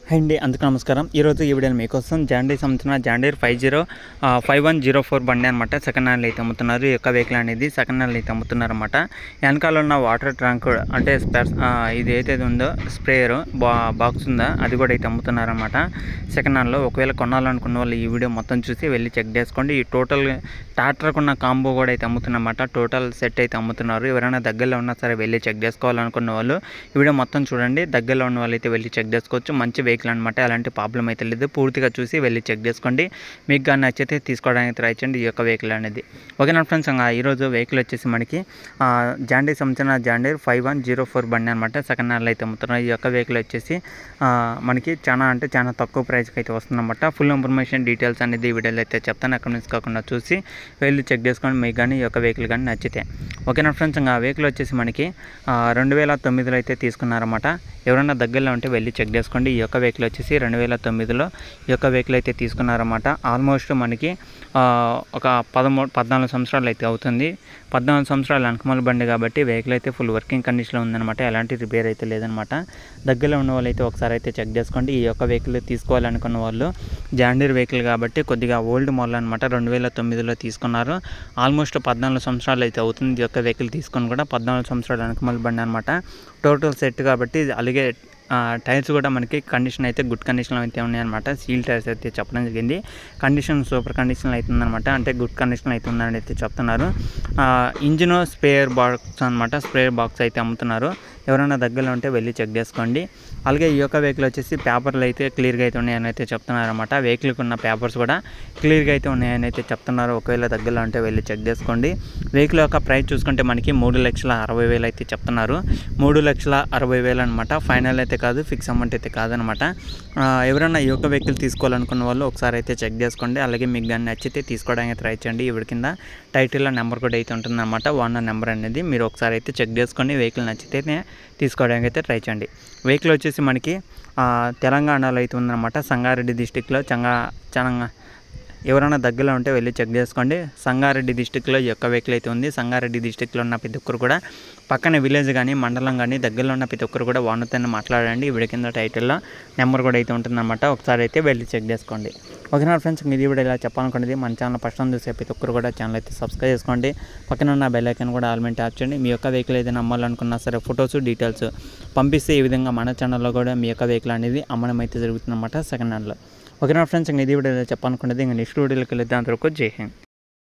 high అండి అందుకు నమస్కారం ఈరోజు ఈ వీడియోలో మీకోసం జాండీ సంబంధించిన John Deere five zero five one zero four బండి అనమాట సెకండ్ హ్యాండ్ అయితే అమ్ముతున్నారు ఈ యొక్క వెహికల్ అనేది సెకండ్ హ్యాండ్ అయితే అమ్ముతున్నారు అనమాట వెనకాల ఉన్న వాటర్ ట్యాంక్ అంటే స్పెర్స్ ఇది అయితే ఉందో స్ప్రేయర్ బా బాక్స్ ఉందా అది కూడా అయితే అమ్ముతున్నారు అనమాట సెకండ్ హ్యాండ్లో ఒకవేళ కొనాలనుకున్న వాళ్ళు ఈ వీడియో మొత్తం చూసి వెళ్ళి చెక్ చేసుకోండి ఈ టోటల్ ట్రాక్టర్కి ఉన్న కాంబో కూడా అయితే అమ్ముతున్నమాట టోటల్ సెట్ అయితే అమ్ముతున్నారు ఎవరైనా దగ్గరలో ఉన్నా సరే వెళ్ళి చెక్ చేసుకోవాలనుకున్న వాళ్ళు ఈ వీడియో మొత్తం చూడండి దగ్గరలో ఉన్న వాళ్ళు అయితే వెళ్ళి చెక్ చేసుకోవచ్చు మంచి వెహికల్ అనమాట ఎలాంటి ప్రాబ్లం అయితే లేదు పూర్తిగా చూసి వెళ్ళి చెక్ చేసుకోండి మీకు కానీ నచ్చితే తీసుకోవడానికి ట్రై చేయండి ఈ యొక్క వెహికల్ అనేది ఓకేనా ఫ్రెండ్స్ ఇంకా ఈరోజు వెహికల్ వచ్చేసి మనకి ఆ, జాండీ సంబంధించిన John Deere five one zero four బండి అనమాట సెకండ్ హ్యాండ్లో అయితే అమ్ముతున్నారు ఈ యొక్క వెహికల్ వచ్చేసి ఆ, మనకి చాలా అంటే చాలా తక్కువ ప్రైస్కి అయితే వస్తుందన్నమాట ఫుల్ ఇన్ఫర్మేషన్ డీటెయిల్స్ అనేది ఈ వీడియోలో అయితే చెప్తాను అక్కడ నుంచి కాకుండా చూసి వెళ్ళి చెక్ చేసుకోండి మీకు కానీ ఈ యొక్క వెహికల్ కానీ నచ్చితే ఓకేనా ఫ్రెండ్స్ ఇంకా ఆ వెహికల్ వచ్చేసి మనకి ఆ, రెండు వేల తొమ్మిదిలో అయితే తీసుకున్నారన్నమాట ఎవరైనా దగ్గరలో ఉంటే వెళ్ళి చెక్ చేసుకోండి ఈ యొక్క వెహికల్ వచ్చేసి రెండు వేల తొమ్మిదిలో ఈ యొక్క వెహికల్ అయితే తీసుకున్నారన్నమాట ఆల్మోస్ట్ మనకి ఆ, ఒక పదమూడు పద్నాలుగు సంవత్సరాలు అయితే అవుతుంది పద్నాలుగు సంవత్సరాలు వెనకమల బండి కాబట్టి వెహికల్ అయితే ఫుల్ వర్కింగ్ కండిషన్లో ఉందన్నమాట ఎలాంటి రిపేర్ అయితే లేదనమాట దగ్గరలో ఉన్న వాళ్ళు అయితే ఒకసారి అయితే చెక్ చేసుకోండి ఈ యొక్క వెహికల్ తీసుకోవాలనుకున్న వాళ్ళు జాండీర్ వెహికల్ కాబట్టి కొద్దిగా ఓల్డ్ మోడల్ అనమాట రెండు వేల తొమ్మిదిలో తీసుకున్నారు ఆల్మోస్ట్ పద్నాలుగు సంవత్సరాలు అయితే అవుతుంది ఈ యొక్క వెహికల్ తీసుకొని కూడా పద్నాలుగు సంవత్సరాలు వెనకమల బండి అనమాట టోటల్ సెట్ కాబట్టి ఇది అలాగే ఆ, టైర్స్ కూడా మనకి కండిషన్ అయితే గుడ్ కండిషన్లో అయితే ఉన్నాయన్నమాట సీల్ టైర్స్ అయితే చెప్పడం జరిగింది కండిషన్ సూపర్ కండిషన్లో అవుతుందన్నమాట అంటే గుడ్ కండిషన్లో అయితే ఉందని అయితే చెప్తున్నారు ఇంజిన్ స్పేర్ బాక్స్ అనమాట స్పేర్ బాక్స్ అయితే అమ్ముతున్నారు ఎవరైనా దగ్గరలో ఉంటే వెళ్ళి చెక్ చేసుకోండి అలాగే ఈ యొక్క వెహికల్ వచ్చేసి పేపర్లు అయితే క్లియర్గా అయితే ఉన్నాయని అయితే చెప్తున్నారు అనమాట వెహికల్కి ఉన్న పేపర్స్ కూడా క్లియర్గా అయితే ఉన్నాయని అయితే చెప్తున్నారు ఒకవేళ దగ్గరలో ఉంటే వెళ్ళి చెక్ చేసుకోండి వెహికల్ యొక్క ప్రైస్ చూసుకుంటే మనకి మూడు లక్షల అరవై వేలు అయితే చెప్తున్నారు మూడు లక్షల అరవై వేలు అనమాట ఫైనల్ అయితే కాదు ఫిక్స్ అమౌంట్ అయితే కాదనమాట ఆ, ఎవరైనా ఈ యొక్క వెహికల్ తీసుకోవాలనుకున్న వాళ్ళు ఒకసారి అయితే చెక్ చేసుకోండి అలాగే మీకు కానీ నచ్చితే తీసుకోవడానికి ట్రై చేయండి ఇవి కింద టైటిల్లో నెంబర్ కూడా అయితే ఉంటుందన్నమాట వన్ నెంబర్ అనేది మీరు ఒకసారి అయితే చెక్ చేసుకోండి వెహికల్ నచ్చితేనే తీసుకోవడానికి అయితే ట్రై చేయండి వెహికల్ వచ్చేసి మనకి ఆ, తెలంగాణలో అయితే ఉందన్నమాట సంగారెడ్డి డిస్టిక్లో చంగా చనంగా ఎవరైనా దగ్గరలో ఉంటే వెళ్ళి చెక్ చేసుకోండి సంగారెడ్డి డిస్టిక్లో ఈ యొక్క వెహికల్ అయితే ఉంది సంగారెడ్డి డిస్టిక్లో ఉన్న ప్రతి ఒక్కరు కూడా పక్కన విలేజ్ కానీ మండలం కానీ దగ్గరలో ఉన్న ప్రతి ఒక్కరు కూడా వానతో మాట్లాడండి వీడి కింద టైటిల్లో నెంబర్ కూడా అయితే ఉంటుందన్నమాట ఒకసారి అయితే వెళ్ళి చెక్ చేసుకోండి ఓకేనా ఫ్రెండ్స్ మీరు వీడియో ఇలా చెప్పాలనుకునేది మన ఛానల్ ఫస్ట్ టైం చూసే ప్రతి ఒక్కరు కూడా ఛానల్ అయితే సబ్స్క్రైబ్ చేసుకోండి పక్కన ఉన్న బెల్ ఐకాన్ కూడా ఆల్మెంట్ ట్యాప్ చేయండి మీ యొక్క వెహికల్ ఏదైనా అమ్మాలనుకున్నా సరే ఫొటోస్ డీటెయిల్స్ పంపిస్తే ఈ విధంగా మన ఛానల్లో కూడా మీ యొక్క వెహికల్ అనేది అమ్మడం అయితే జరుగుతుందన్నమాట సెకండ్ హ్యాండ్లో ఓకేనా ఫ్రెండ్స్ ఇంకా ఇది వీడియో చెప్పాలనుకునేది ఇంకా నెక్స్ట్ వీడియోకి వెళ్తే అంతవరకు జై హింద్